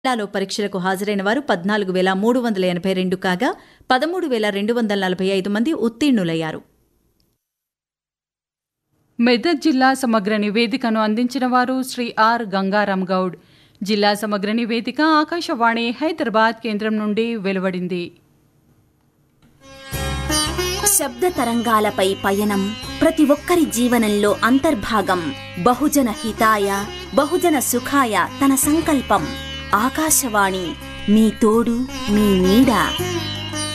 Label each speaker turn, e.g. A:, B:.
A: జిల్లాలో పరీక్షలకు హాజరైన వారు పద్నాలుగు వేల మూడు వందల ఎనభై రెండు కాగా పదమూడు వేల రెండు వందల నలభై ఐదు మంది ఉత్తీర్ణులయ్యారు
B: మెదక్ జిల్లా సమగ్ర నివేదికను అందించిన వారు శ్రీ ఆర్ గంగారాం గౌడ్ జిల్లా సమగ్ర నివేదిక ఆకాశవాణి హైదరాబాద్ కేంద్రం నుండి వెలువడింది
C: శబ్ద తరంగాలపై పయనం ప్రతి ఒక్కరి జీవనంలో అంతర్భాగం బహుజన హితాయ బహుజన సుఖాయ తన సంకల్పం ఆకాశవాణి మీ తోడు మీ నీడ